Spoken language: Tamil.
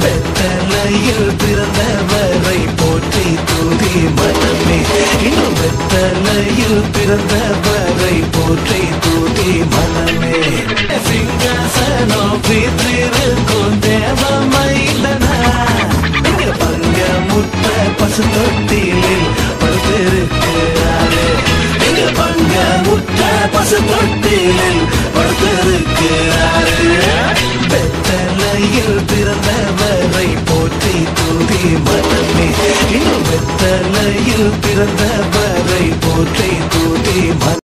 வெத்தலையில் பிறந்தவரை போற்றி தூதி மனமே இன்னும் வெத்தலையில் பிறந்தவரை போற்றி தூதி மனமே சிங்காசனம் வீற்றிருக்கும் தேவ மைந்தனா இங்க பங்க முத்த பசு தொட்டிலில் படுத்திருக்கிறாரு இங்க பங்க முத்த பசு தொட்டிலில் படுத்திருக்கிறாரு வெத்தலையில் பிறந்தவரை போற்றி தூதி மனமே இன்னும் வெத்தலையில் பிறந்தவரை போற்றி தூதி மன